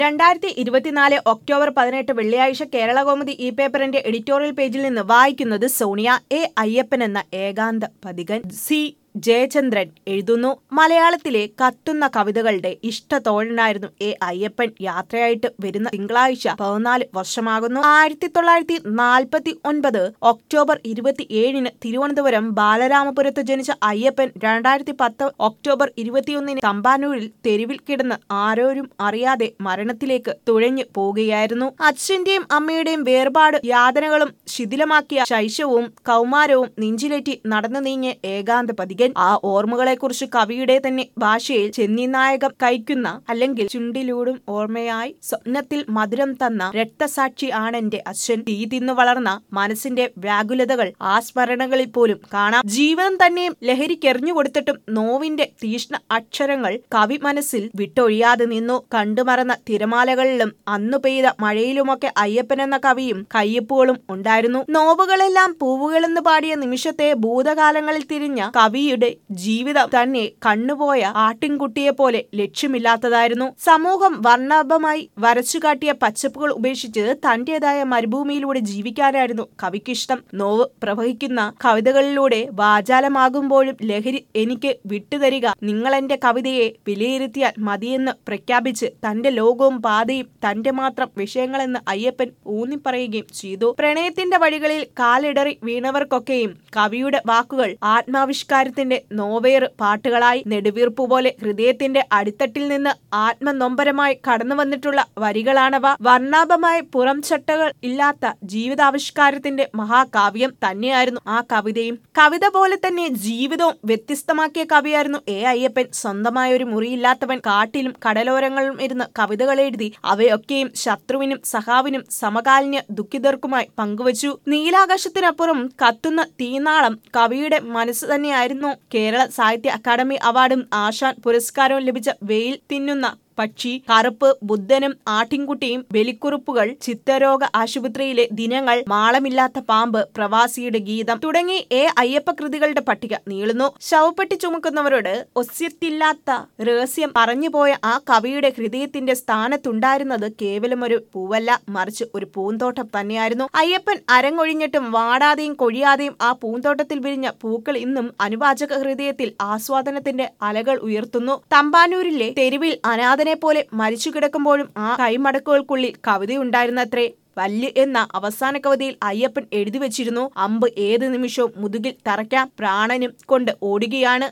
രണ്ടായിരത്തി ഇരുപത്തിനാല് ഒക്ടോബർ പതിനെട്ട് വെള്ളിയാഴ്ച കേരളകൗമുദി ഈ പേപ്പറിന്റെ എഡിറ്റോറിയൽ പേജിൽ നിന്ന് വായിക്കുന്നത് സോണിയ എ അയ്യപ്പൻ എന്ന ഏകാന്ത പതികൻ സി ജയചന്ദ്രൻ എഴുതുന്നു മലയാളത്തിലെ കത്തുന്ന കവിതകളുടെ ഇഷ്ടത്തോഴനായിരുന്നു എ അയ്യപ്പൻ യാത്രയായിട്ട് വരുന്ന തിങ്കളാഴ്ച പതിനാല് വർഷമാകുന്നു ആയിരത്തി തൊള്ളായിരത്തി നാൽപ്പത്തി ഒൻപത് ഒക്ടോബർ ഇരുപത്തി ഏഴിന് തിരുവനന്തപുരം ബാലരാമപുരത്ത് ജനിച്ച അയ്യപ്പൻ രണ്ടായിരത്തി പത്ത് ഒക്ടോബർ ഇരുപത്തിയൊന്നിന് തമ്പാനൂരിൽ തെരുവിൽ കിടന്ന് ആരോരും അറിയാതെ മരണത്തിലേക്ക് തുഴഞ്ഞു പോവുകയായിരുന്നു അച്ഛന്റെയും അമ്മയുടെയും വേർപാട് യാതനകളും ശിഥിലമാക്കിയ ശൈശവും കൗമാരവും നെഞ്ചിലേറ്റി നടന്നു നീങ്ങിയ ഏകാന്ത പതികൻ ആ ഓർമ്മകളെക്കുറിച്ച് കവിയുടെ തന്നെ ഭാഷയിൽ ചെന്നിനായകം കഴിക്കുന്ന അല്ലെങ്കിൽ ചുണ്ടിലൂടും ഓർമ്മയായി സ്വപ്നത്തിൽ മധുരം തന്ന രക്തസാക്ഷി ആണെന്റെ അച്ഛൻ തീ തിന്നു വളർന്ന മനസ്സിന്റെ വ്യാകുലതകൾ ആ സ്മരണകളിൽ പോലും കാണാം ജീവൻ തന്നെയും ലഹരിക്കെറിഞ്ഞു കൊടുത്തിട്ടും നോവിന്റെ തീഷ്ണ അക്ഷരങ്ങൾ കവി മനസ്സിൽ വിട്ടൊഴിയാതെ നിന്നു കണ്ടുമറന്ന തിരമാലകളിലും അന്നു പെയ്ത മഴയിലുമൊക്കെ അയ്യപ്പൻ എന്ന കവിയും കയ്യൊപ്പുകളും ഉണ്ടായിരുന്നു നോവുകളെല്ലാം പൂവുകളെന്ന് പാടിയ നിമിഷത്തെ ഭൂതകാലങ്ങളിൽ തിരിഞ്ഞ കവിയുടെ ജീവിതം തന്നെ കണ്ണുപോയ ആട്ടിൻകുട്ടിയെ പോലെ ലക്ഷ്യമില്ലാത്തതായിരുന്നു സമൂഹം വർണ്ണാഭമായി വരച്ചുകാട്ടിയ പച്ചപ്പുകൾ ഉപേക്ഷിച്ച് തന്റേതായ മരുഭൂമിയിലൂടെ ജീവിക്കാനായിരുന്നു കവിക്കിഷ്ടം നോവ് പ്രവഹിക്കുന്ന കവിതകളിലൂടെ വാചാലമാകുമ്പോഴും ലഹരി എനിക്ക് വിട്ടുതരിക നിങ്ങൾ എന്റെ കവിതയെ വിലയിരുത്തിയാൽ മതിയെന്ന് പ്രഖ്യാപിച്ച് തന്റെ ലോകവും പാതയും തന്റെ മാത്രം വിഷയങ്ങളെന്ന് അയ്യപ്പൻ ഊന്നിപ്പറയുകയും ചെയ്തു പ്രണയത്തിന്റെ വഴികളിൽ കാലിടറി വീണവർക്കൊക്കെയും കവിയുടെ വാക്കുകൾ ആത്മാവിഷ്കാരത്തിന്റെ നോവേറ് പാട്ടുകളായി നെടുവീർപ്പു പോലെ ഹൃദയത്തിന്റെ അടിത്തട്ടിൽ നിന്ന് ആത്മനൊമ്പരമായി കടന്നു വന്നിട്ടുള്ള വരികളാണവ വർണ്ണാഭമായ പുറം ചട്ടകൾ ഇല്ലാത്ത ജീവിതാവിഷ്കാരത്തിന്റെ മഹാകാവ്യം തന്നെയായിരുന്നു ആ കവിതയും കവിത പോലെ തന്നെ ജീവിതവും വ്യത്യസ്തമാക്കിയ കവിയായിരുന്നു എ അയ്യപ്പൻ സ്വന്തമായ ഒരു മുറിയില്ലാത്തവൻ കാട്ടിലും കടലോരങ്ങളിലും ഇരുന്ന് കവിതകൾ എഴുതി അവയൊക്കെയും ശത്രുവിനും സഹാവിനും സമകാലിന്യ ദുഃഖിതർക്കുമായി പങ്കുവച്ചു നീലാകാശത്തിനപ്പുറം കത്തുന്ന തീനാളം കവിയുടെ മനസ്സ് തന്നെയായിരുന്നു കേരള സാഹിത്യ അക്കാദമി അവാർഡും ആശാൻ പുരസ്കാരവും ലഭിച്ച വെയിൽ തിന്നുന്ന പക്ഷി കറുപ്പ് ബുദ്ധനും ആട്ടിൻകുട്ടിയും ബലിക്കുറുപ്പുകൾ ചിത്തരോഗ ആശുപത്രിയിലെ ദിനങ്ങൾ മാളമില്ലാത്ത പാമ്പ് പ്രവാസിയുടെ ഗീതം തുടങ്ങി എ അയ്യപ്പ കൃതികളുടെ പട്ടിക നീളുന്നു ശവപ്പെട്ടി ചുമക്കുന്നവരോട് ഒസ്യത്തില്ലാത്ത രഹസ്യം പറഞ്ഞുപോയ ആ കവിയുടെ ഹൃദയത്തിന്റെ സ്ഥാനത്തുണ്ടായിരുന്നത് കേവലം ഒരു പൂവല്ല മറിച്ച് ഒരു പൂന്തോട്ടം തന്നെയായിരുന്നു അയ്യപ്പൻ അരങ്ങൊഴിഞ്ഞിട്ടും വാടാതെയും കൊഴിയാതെയും ആ പൂന്തോട്ടത്തിൽ വിരിഞ്ഞ പൂക്കൾ ഇന്നും അനുവാചക ഹൃദയത്തിൽ ആസ്വാദനത്തിന്റെ അലകൾ ഉയർത്തുന്നു തമ്പാനൂരിലെ തെരുവിൽ അനാഥനെ പോലെ മരിച്ചു കിടക്കുമ്പോഴും ആ കൈമടക്കുകൾക്കുള്ളിൽ കവിതയുണ്ടായിരുന്നത്രേ വല്ല് എന്ന അവസാന കവിതയിൽ അയ്യപ്പൻ എഴുതി വെച്ചിരുന്നു അമ്പ് ഏത് നിമിഷവും മുതുകിൽ തറയ്ക്കാം പ്രാണനും കൊണ്ട് ഓടുകയാണ്